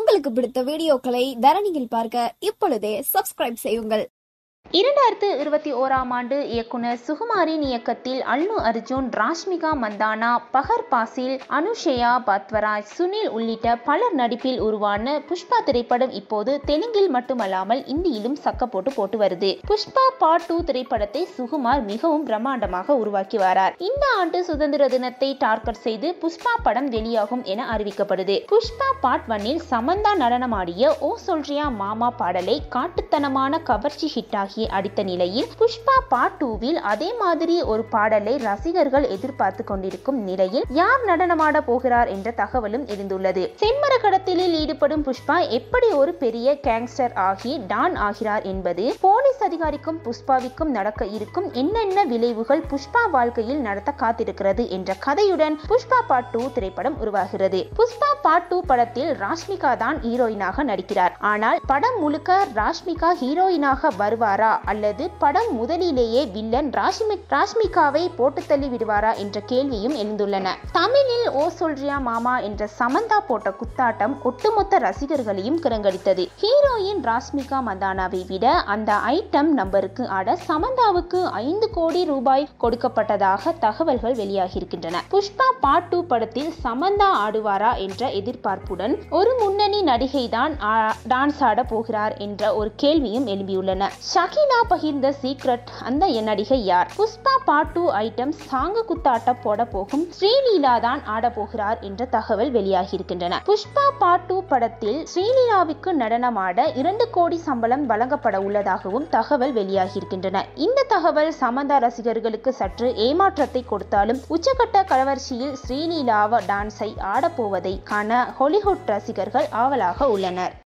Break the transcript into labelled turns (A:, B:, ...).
A: உங்களுக்கு பிடித்த வீடியோக்களை தரணியில் பார்க்க இப்பொழுதே சப்ஸ்கிரைப் செய்யுங்கள்
B: இரண்டாயிரத்து இருபத்தி ஓராம் ஆண்டு இயக்குனர் சுகுமாரின் இயக்கத்தில் அல்லு அர்ஜுன் ராஷ்மிகா மந்தானா பஹர் பாசில் அனுஷயா பத்வராஜ் சுனில் உள்ளிட்ட பலர் நடிப்பில் உருவான புஷ்பா திரைப்படம் இப்போது தெலுங்கில் மட்டுமல்லாமல் இந்தியிலும் சக்க போட்டு போட்டு வருது புஷ்பா பார்ட் டூ திரைப்படத்தை சுகுமார் மிகவும் பிரம்மாண்டமாக உருவாக்கி வரார் இந்த ஆண்டு சுதந்திர தினத்தை டார்கெட் செய்து புஷ்பா படம் வெளியாகும் என அறிவிக்கப்படுது புஷ்பா பார்ட் ஒன்னில் சமந்தா நடனமாடிய ஓ சொல்றியா மாமா பாடலை காட்டுத்தனமான கவர்ச்சி ஹிட்டாகி அடித்த நிலையில் புஷ்பா பார்ட் டூவில் அதே மாதிரி ஒரு பாடலை ரசிகர்கள் எதிர்பார்த்து கொண்டிருக்கும் நிலையில் யார் நடனமாட போகிறார் என்ற தகவலும் எழுந்துள்ளது செம்மர கடத்தலில் ஈடுபடும் புஷ்பா எப்படி ஒரு பெரிய கேங்ஸ்டர் ஆகி டான் ஆகிறார் என்பது போலீஸ் அதிகாரிக்கும் புஷ்பாவிற்கும் நடக்க இருக்கும் என்னென்ன விளைவுகள் புஷ்பா வாழ்க்கையில் நடத்த காத்திருக்கிறது என்ற கதையுடன் புஷ்பா பார்ட் டூ திரைப்படம் உருவாகிறது புஷ்பா பார்ட் டூ படத்தில் ராஷ்மிகா தான் ஹீரோயினாக நடிக்கிறார் ஆனால் படம் முழுக்க ராஷ்மிகா ஹீரோயினாக வருவாரா அல்லது படம் முதலிலேயே வில்லன் ராஷ்மி ராஷ்மிகாவை போட்டு தள்ளி விடுவாரா என்ற கேள்வியும் எழுந்துள்ளன தமிழில் ஓ சொல்றியா மாமா என்ற சமந்தா போட்ட குத்தாட்டம் ஒட்டுமொத்த ரசிகர்களையும் கிரங்கடித்தது ஹீரோயின் ராஷ்மிகா மந்தானாவை விட அந்த ஐட்டம் நம்பருக்கு ஆட சமந்தாவுக்கு ஐந்து கோடி ரூபாய் கொடுக்கப்பட்டதாக தகவல்கள் வெளியாகியிருக்கின்றன புஷ்பா பார்ட் டூ படத்தில் சமந்தா ஆடுவாரா என்ற எதிர்பார்ப்புடன் ஒரு முன்னணி நடிகை தான் டான்ஸ் ஆட போகிறார் என்ற ஒரு கேள்வியும் எழும்பியுள்ளன ஷகிலா பகிர்ந்த சீக்ரெட் அந்த நடிகை யார் Pushpa part two item song குத்தாட்ட போட போகும் ஸ்ரீலீலா தான் ஆட போகிறார் என்ற தகவல் வெளியாகியிருக்கின்றன புஷ்பா பார்ட் டூ படத்தில் ஸ்ரீலீலாவுக்கு நடனமாட இரண்டு கோடி சம்பளம் வழங்கப்பட உள்ளதாகவும் தகவல் வெளியாகியிருக்கின்றன இந்த தகவல் சமந்தா ரசிகர்களுக்கு சற்று ஏமாற்றத்தை கொடுத்தாலும் உச்சகட்ட கலவரிசையில் ஸ்ரீலீலாவ டான்ஸை ஆடப்போவதை காண ஹாலிவுட் ரசிகர்கள் ஆவலாக உள்ளனர்